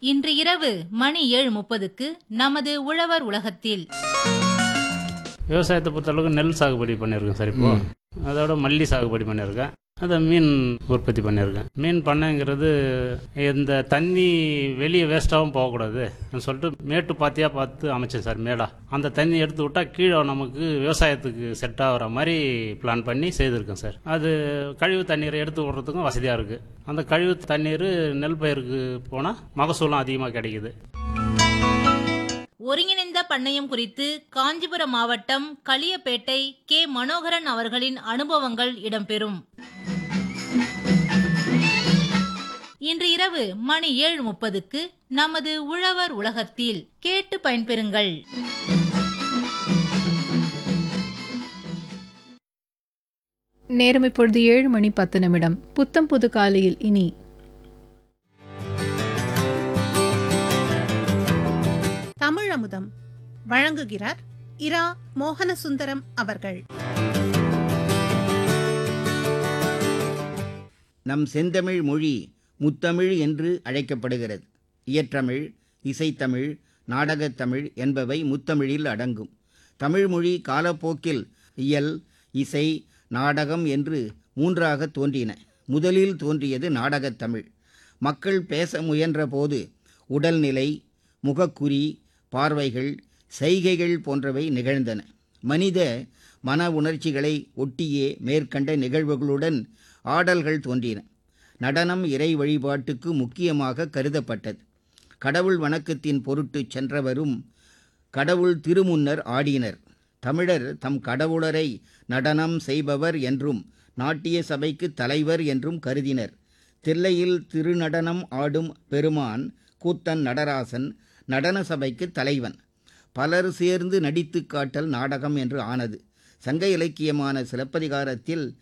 இன்று இரவு மணி ஏழு முப்பதுக்கு நமது உழவர் உலகத்தில் விவசாயத்தை பொறுத்தளவுக்கு நெல் சாகுபடி பண்ணியிருக்கேன் சார் இப்போ அதோட மல்லி சாகுபடி பண்ணியிருக்கேன் அதை மீன் உற்பத்தி பண்ணியிருக்கேன் மீன் பண்ணைங்கிறது இந்த தண்ணி வெளியே வேஸ்ட்டாகவும் போகக்கூடாது சொல்லிட்டு மேட்டு பாத்தியாக பார்த்து அமைச்சேன் சார் மேடா அந்த தண்ணி எடுத்து விட்டால் கீழே நமக்கு விவசாயத்துக்கு செட் ஆகிற மாதிரி பிளான் பண்ணி செய்திருக்கேன் சார் அது கழிவு தண்ணீரை எடுத்து விடுறதுக்கும் வசதியாக இருக்குது அந்த கழிவு தண்ணீர் நெல் பயிருக்கு போனால் மகசூலும் அதிகமாக கிடைக்குது ஒருங்கிணைந்த பண்ணையம் குறித்து காஞ்சிபுரம் மாவட்டம் களியப்பேட்டை கே மனோகரன் அவர்களின் அனுபவங்கள் இடம்பெறும் இன்று இரவு மணி ஏழு முப்பதுக்கு நமது உழவர் உலகத்தில் கேட்டு பயன்பெறுங்கள் நேரம் இப்பொழுது ஏழு மணி பத்து நிமிடம் புத்தம் புது காலையில் இனி தமிழமுதம் வழங்குகிறார் இரா மோகனசுந்தரம் அவர்கள் நம் செந்தமிழ் மொழி முத்தமிழ் என்று அழைக்கப்படுகிறது இயற்றமிழ் இசைத்தமிழ் நாடகத்தமிழ் என்பவை முத்தமிழில் அடங்கும் தமிழ்மொழி காலப்போக்கில் இயல் இசை நாடகம் என்று மூன்றாக தோன்றின முதலில் தோன்றியது நாடகத்தமிழ் மக்கள் பேச முயன்றபோது உடல்நிலை முகக்குறி பார்வைகள் செய்கைகள் போன்றவை நிகழ்ந்தன மனித மன உணர்ச்சிகளை ஒட்டியே மேற்கண்ட நிகழ்வுகளுடன் ஆடல்கள் தோன்றின நடனம் இறை வழிபாட்டுக்கு முக்கியமாக கருதப்பட்டது கடவுள் வணக்கத்தின் பொருட்டு சென்றவரும் கடவுள் திருமுன்னர் ஆடினர் தமிழர் தம் கடவுளரை நடனம் செய்பவர் என்றும் நாட்டிய சபைக்கு தலைவர் என்றும் கருதினர் தில்லையில் திருநடனம் ஆடும் பெருமான் கூத்தன் நடராசன் நடன சபைக்கு தலைவன் பலர் சேர்ந்து நடித்துக் காட்டல் நாடகம் என்று ஆனது சங்க இலக்கியமான சிலப்பதிகாரத்தில்